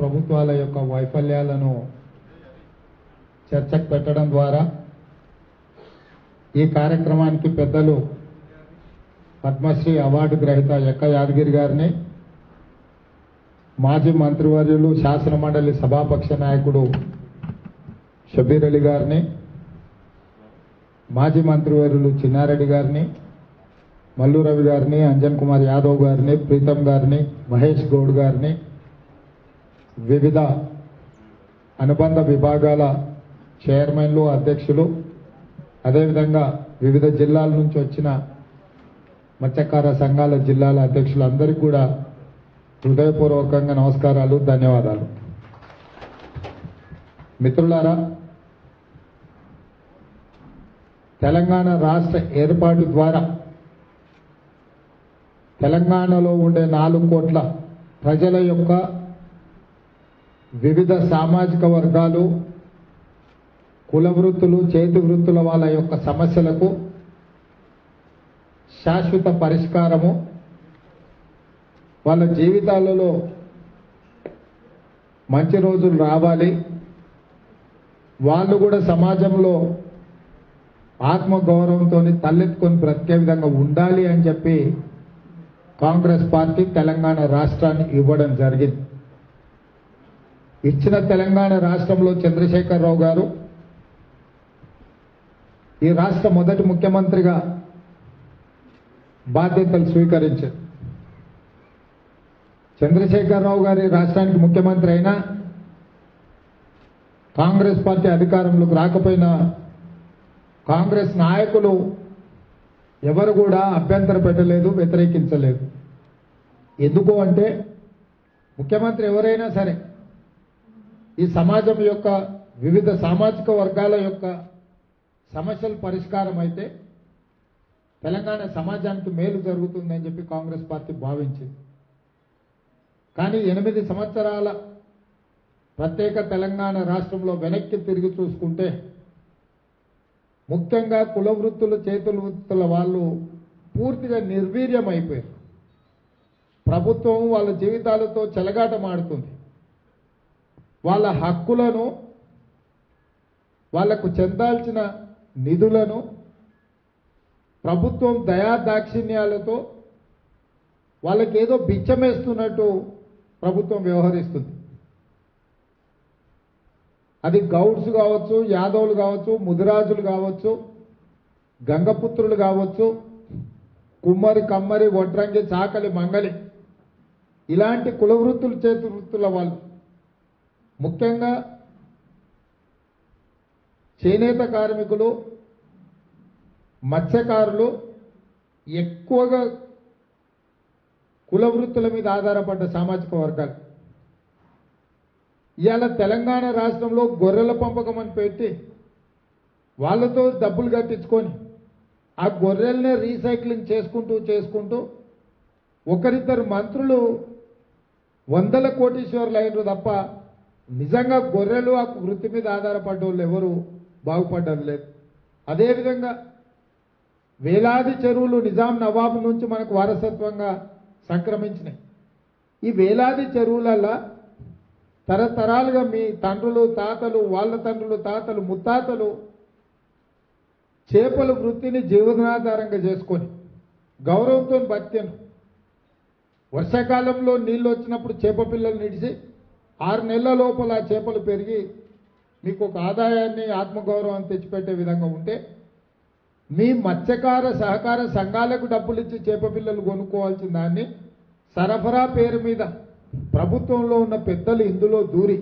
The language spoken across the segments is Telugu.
ప్రభుత్వాల యొక్క వైఫల్యాలను చర్చకు పెట్టడం ద్వారా ఈ కార్యక్రమానికి పెద్దలు పద్మశ్రీ అవార్డు గ్రహీత ఎక్క యాదగిరి గారిని మాజీ మంత్రివర్యులు శాసన మండలి సభాపక్ష నాయకుడు షబీర్ అలీ గారిని మాజీ మంత్రివర్యులు చిన్నారెడ్డి గారిని మల్లు రవి గారిని అంజన్ కుమార్ యాదవ్ గారిని ప్రీతం గారిని మహేష్ గౌడ్ గారిని వివిధ అనుబంధ విభాగాల చైర్మన్లు అధ్యక్షులు అదేవిధంగా వివిధ జిల్లాల నుంచి వచ్చిన మత్స్యకార సంఘాల జిల్లాల అధ్యక్షులందరికీ కూడా హృదయపూర్వకంగా నమస్కారాలు ధన్యవాదాలు మిత్రులారా తెలంగాణ రాష్ట్ర ఏర్పాటు ద్వారా తెలంగాణలో ఉండే నాలుగు కోట్ల ప్రజల యొక్క వివిధ సామాజిక వర్గాలు కుల వృత్తులు చేతి వృత్తుల వాళ్ళ యొక్క సమస్యలకు శాశ్వత పరిష్కారము వాళ్ళ జీవితాలలో మంచి రోజులు రావాలి వాళ్ళు కూడా సమాజంలో ఆత్మగౌరవంతో తలెత్తుకొని బ్రతికే విధంగా ఉండాలి అని చెప్పి కాంగ్రెస్ పార్టీ తెలంగాణ రాష్ట్రాన్ని ఇవ్వడం జరిగింది ఇచ్చిన తెలంగాణ రాష్ట్రంలో చంద్రశేఖరరావు గారు ఈ రాష్ట్ర మొదటి ముఖ్యమంత్రిగా బాధ్యతలు స్వీకరించారు చంద్రశేఖరరావు గారి రాష్ట్రానికి ముఖ్యమంత్రి అయినా కాంగ్రెస్ పార్టీ అధికారంలోకి రాకపోయినా కాంగ్రెస్ నాయకులు ఎవరు కూడా అభ్యంతర పెట్టలేదు వ్యతిరేకించలేదు ఎందుకు అంటే ముఖ్యమంత్రి ఎవరైనా సరే ఈ సమాజం యొక్క వివిధ సామాజిక వర్గాల యొక్క సమస్యలు పరిష్కారం అయితే తెలంగాణ సమాజానికి మేలు జరుగుతుందని చెప్పి కాంగ్రెస్ పార్టీ భావించింది కానీ ఎనిమిది సంవత్సరాల ప్రత్యేక తెలంగాణ రాష్ట్రంలో వెనక్కి తిరిగి చూసుకుంటే ముఖ్యంగా కుల వృత్తులు చేతుల వృత్తుల వాళ్ళు పూర్తిగా నిర్వీర్యం అయిపోయారు ప్రభుత్వం వాళ్ళ జీవితాలతో చెలగాటమాడుతుంది వాళ్ళ హక్కులను వాళ్లకు చెందాల్సిన నిధులను ప్రభుత్వం దయా దాక్షిణ్యాలతో వాళ్ళకి ఏదో బిచ్చమేస్తున్నట్టు ప్రభుత్వం వ్యవహరిస్తుంది అది గౌడ్స్ కావచ్చు యాదవులు కావచ్చు ముదిరాజులు కావచ్చు గంగపుత్రులు కావచ్చు కుమ్మరి కమ్మరి వడ్రంగి చాకలి మంగలి ఇలాంటి కుల వృత్తులు చేతి వృత్తుల వాళ్ళు ముఖ్యంగా చేనేత కార్మికులు మత్స్యకారులు ఎక్కువగా కుల వృత్తుల మీద ఆధారపడ్డ సామాజిక వర్గాలు ఇవాళ తెలంగాణ రాష్ట్రంలో గొర్రెల పంపకం అని పెట్టి వాళ్ళతో డబ్బులు కట్టించుకొని ఆ గొర్రెల్నే రీసైక్లింగ్ చేసుకుంటూ చేసుకుంటూ ఒకరిద్దరు మంత్రులు వందల కోటీశ్వర్లు అయినరు తప్ప నిజంగా గొర్రెలు ఆ వృత్తి మీద ఆధారపడ్డ వాళ్ళు ఎవరు బాగుపడ్డం లేదు అదేవిధంగా వేలాది చెరువులు నిజాం నవాబు నుంచి మనకు వారసత్వంగా సంక్రమించినాయి ఈ వేలాది చెరువులల్లో తరతరాలుగా మీ తండ్రులు తాతలు వాళ్ళ తండ్రులు తాతలు ముత్తాతలు చేపల వృత్తిని జీవనాధారంగా చేసుకొని గౌరవంతో బతికాను వర్షాకాలంలో నీళ్ళు వచ్చినప్పుడు చేప పిల్లలు నిడిచి ఆరు నెలల లోపల ఆ చేపలు పెరిగి మీకు ఒక ఆదాయాన్ని ఆత్మగౌరవాన్ని తెచ్చిపెట్టే విధంగా ఉంటే మీ మత్స్యకార సహకార సంఘాలకు డబ్బులు ఇచ్చి చేప పిల్లలు కొనుక్కోవాల్సిన దాన్ని సరఫరా పేరు మీద ప్రభుత్వంలో ఉన్న పెద్దలు ఇందులో దూరి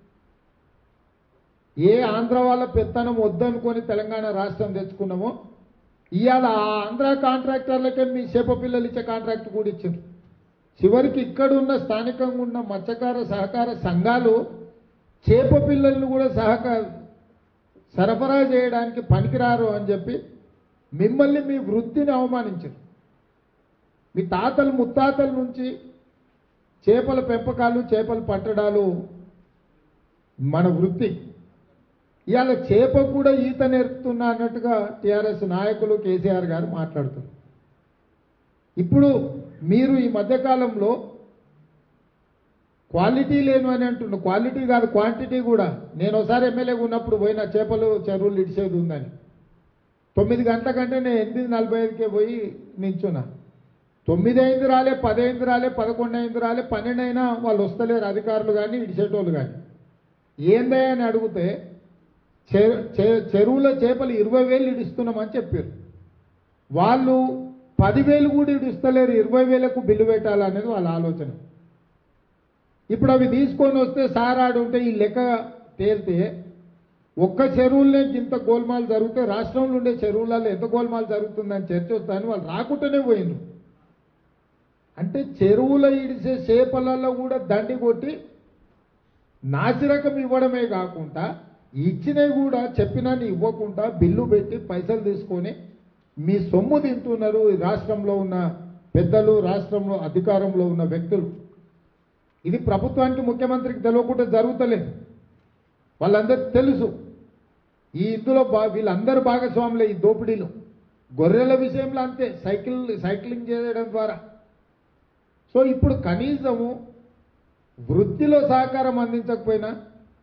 ఏ ఆంధ్ర వాళ్ళ పెత్తనం వద్దనుకొని తెలంగాణ రాష్ట్రం తెచ్చుకున్నామో ఇవాళ ఆ ఆంధ్ర కాంట్రాక్టర్లకే మీ చేప పిల్లలు ఇచ్చే కాంట్రాక్ట్ కూడా ఇచ్చారు చివరికి ఇక్కడున్న స్థానికంగా ఉన్న మత్స్యకార సహకార సంఘాలు చేప పిల్లలను కూడా సహకార సరఫరా చేయడానికి పనికిరారు అని చెప్పి మిమ్మల్ని మీ వృత్తిని అవమానించారు మీ తాతలు ముత్తాతల నుంచి చేపల పెంపకాలు చేపలు పట్టడాలు మన వృత్తి ఇవాళ చేప కూడా ఈత నేర్పుతున్నా అన్నట్టుగా టిఆర్ఎస్ నాయకులు కేసీఆర్ గారు మాట్లాడుతున్నారు ఇప్పుడు మీరు ఈ మధ్యకాలంలో క్వాలిటీ లేను అని అంటుండు క్వాలిటీ కాదు క్వాంటిటీ కూడా నేను ఒకసారి ఎమ్మెల్యేగా ఉన్నప్పుడు పోయిన చేపలు చెరువులు ఇడిచేది ఉందని తొమ్మిది గంటల కంటే నేను ఎనిమిది నలభై ఐదుకే పోయి నించున్నా తొమ్మిది అయింది రాలే పది అయింది రాలే పదకొండు అయింది రాలే పన్నెండు అయినా వాళ్ళు వస్తలేరు అధికారులు కానీ ఇడిచేటోళ్ళు కానీ ఏందే అని అడిగితే చె- చె- చెరువులో చేపలు ఇరవై వేలు ఇడిస్తున్నామని చెప్పారు వాళ్ళు పదివేలు కూడా ఇడిస్తలేరు ఇరవై వేలకు బిల్లు పెట్టాలనేది వాళ్ళ ఆలోచన ఇప్పుడు అవి తీసుకొని వస్తే సారాడు ఉంటే ఈ లెక్క తేలితే ఒక్క చెరువులనే ఇంత గోల్మాల్ జరిగితే రాష్ట్రంలో ఉండే చెరువులలో ఎంత గోల్మాల్ జరుగుతుందని చర్చ వస్తుందని వాళ్ళు రాకుండానే పోయిండ్రు అంటే చెరువుల ఇడిసే చేపలలో కూడా దండి కొట్టి నాసిరకం ఇవ్వడమే కాకుండా ఇచ్చినవి కూడా చెప్పినని ఇవ్వకుండా బిల్లు పెట్టి పైసలు తీసుకొని మీ సొమ్ము తింటున్నారు ఈ రాష్ట్రంలో ఉన్న పెద్దలు రాష్ట్రంలో అధికారంలో ఉన్న వ్యక్తులు ఇది ప్రభుత్వానికి ముఖ్యమంత్రికి తెలియకుండా జరుగుతలేదు వాళ్ళందరికీ తెలుసు ఈ ఇందులో బా వీళ్ళందరూ భాగస్వాములే ఈ దోపిడీలో గొర్రెల విషయంలో అంతే సైకిల్ సైక్లింగ్ చేయడం ద్వారా సో ఇప్పుడు కనీసము వృత్తిలో సహకారం అందించకపోయినా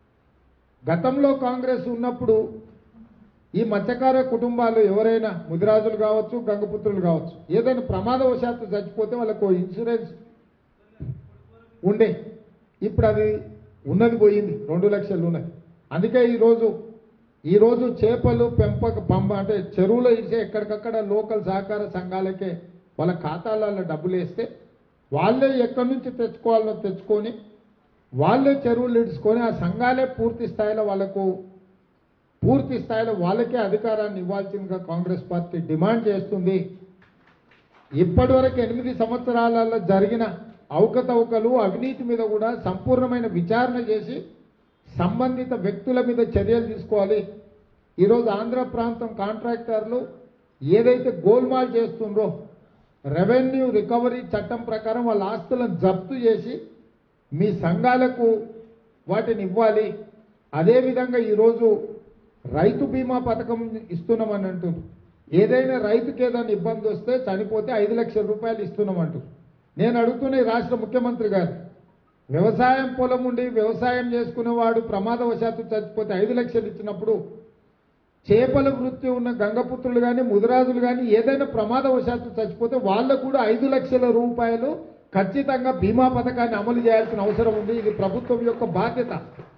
గతంలో కాంగ్రెస్ ఉన్నప్పుడు ఈ మత్స్యకార కుటుంబాలు ఎవరైనా ముదిరాజులు కావచ్చు గంగపుత్రులు కావచ్చు ఏదైనా ప్రమాదవశాత్తు చచ్చిపోతే వాళ్ళకు ఇన్సూరెన్స్ ఉండే ఇప్పుడు అది ఉన్నది పోయింది రెండు లక్షలు ఉన్నది అందుకే ఈరోజు ఈరోజు చేపలు పెంపక పంప అంటే చెరువులో ఇచ్చే ఎక్కడికక్కడ లోకల్ సహకార సంఘాలకే వాళ్ళ ఖాతాలలో డబ్బులు వేస్తే వాళ్ళే ఎక్కడి నుంచి తెచ్చుకోవాలో తెచ్చుకొని వాళ్ళే చెరువులు ఇడుచుకొని ఆ సంఘాలే పూర్తి స్థాయిలో వాళ్ళకు పూర్తి స్థాయిలో వాళ్ళకే అధికారాన్ని ఇవ్వాల్సిందిగా కాంగ్రెస్ పార్టీ డిమాండ్ చేస్తుంది ఇప్పటి వరకు ఎనిమిది సంవత్సరాలలో జరిగిన అవకతవకలు అవినీతి మీద కూడా సంపూర్ణమైన విచారణ చేసి సంబంధిత వ్యక్తుల మీద చర్యలు తీసుకోవాలి ఈరోజు ఆంధ్ర ప్రాంతం కాంట్రాక్టర్లు ఏదైతే గోల్మాల్ చేస్తుండ్రో రెవెన్యూ రికవరీ చట్టం ప్రకారం వాళ్ళ ఆస్తులను జప్తు చేసి మీ సంఘాలకు వాటిని ఇవ్వాలి అదేవిధంగా ఈరోజు రైతు బీమా పథకం ఇస్తున్నామని అంటున్నారు ఏదైనా రైతుకి ఏదైనా ఇబ్బంది వస్తే చనిపోతే ఐదు లక్షల రూపాయలు ఇస్తున్నామంటారు నేను అడుగుతున్న ఈ రాష్ట్ర ముఖ్యమంత్రి గారు వ్యవసాయం పొలం ఉండి వ్యవసాయం చేసుకునేవాడు ప్రమాదవశాత్తు చచ్చిపోతే ఐదు లక్షలు ఇచ్చినప్పుడు చేపల వృత్తి ఉన్న గంగపుత్రులు కానీ ముదిరాజులు కానీ ఏదైనా ప్రమాదవశాత్తు చచ్చిపోతే వాళ్ళకు కూడా ఐదు లక్షల రూపాయలు ఖచ్చితంగా బీమా పథకాన్ని అమలు చేయాల్సిన అవసరం ఉంది ఇది ప్రభుత్వం యొక్క బాధ్యత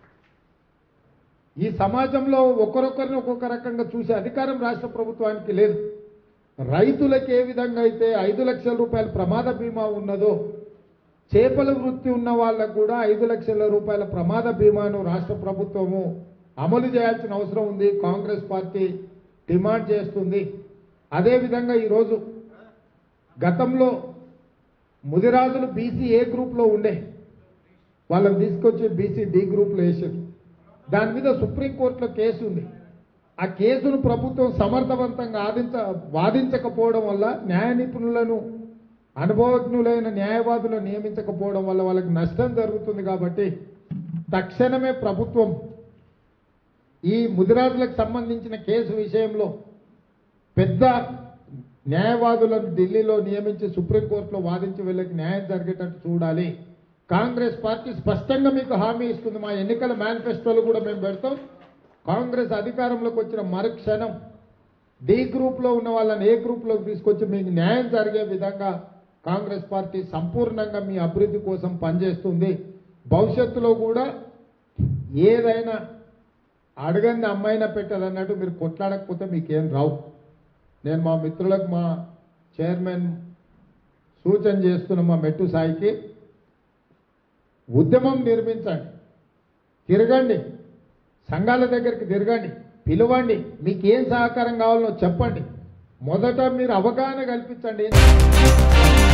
ఈ సమాజంలో ఒకరొకరిని ఒక్కొక్క రకంగా చూసే అధికారం రాష్ట్ర ప్రభుత్వానికి లేదు రైతులకు ఏ విధంగా అయితే ఐదు లక్షల రూపాయల ప్రమాద బీమా ఉన్నదో చేపల వృత్తి ఉన్న వాళ్ళకు కూడా ఐదు లక్షల రూపాయల ప్రమాద బీమాను రాష్ట్ర ప్రభుత్వము అమలు చేయాల్సిన అవసరం ఉంది కాంగ్రెస్ పార్టీ డిమాండ్ చేస్తుంది అదేవిధంగా ఈరోజు గతంలో ముదిరాజులు బీసీ ఏ గ్రూప్లో ఉండే వాళ్ళని తీసుకొచ్చి బీసీ డి గ్రూప్లో వేసారు దాని మీద సుప్రీంకోర్టులో కేసు ఉంది ఆ కేసును ప్రభుత్వం సమర్థవంతంగా ఆదించ వాదించకపోవడం వల్ల న్యాయ నిపుణులను అనుభవజ్ఞులైన న్యాయవాదులను నియమించకపోవడం వల్ల వాళ్ళకి నష్టం జరుగుతుంది కాబట్టి తక్షణమే ప్రభుత్వం ఈ ముదిరాజులకు సంబంధించిన కేసు విషయంలో పెద్ద న్యాయవాదులను ఢిల్లీలో నియమించి సుప్రీంకోర్టులో వాదించి వీళ్ళకి న్యాయం జరిగేటట్టు చూడాలి కాంగ్రెస్ పార్టీ స్పష్టంగా మీకు హామీ ఇస్తుంది మా ఎన్నికల మేనిఫెస్టోలు కూడా మేము పెడతాం కాంగ్రెస్ అధికారంలోకి వచ్చిన మరుక్షణం డి గ్రూప్లో ఉన్న వాళ్ళని ఏ గ్రూప్లోకి తీసుకొచ్చి మీకు న్యాయం జరిగే విధంగా కాంగ్రెస్ పార్టీ సంపూర్ణంగా మీ అభివృద్ధి కోసం పనిచేస్తుంది భవిష్యత్తులో కూడా ఏదైనా అడగంది అమ్మాయినా పెట్టదన్నట్టు మీరు కొట్లాడకపోతే మీకేం రావు నేను మా మిత్రులకు మా చైర్మన్ సూచన చేస్తున్న మా మెట్టు సాయికి ఉద్యమం నిర్మించండి తిరగండి సంఘాల దగ్గరికి తిరగండి పిలవండి మీకు ఏం సహకారం కావాలో చెప్పండి మొదట మీరు అవగాహన కల్పించండి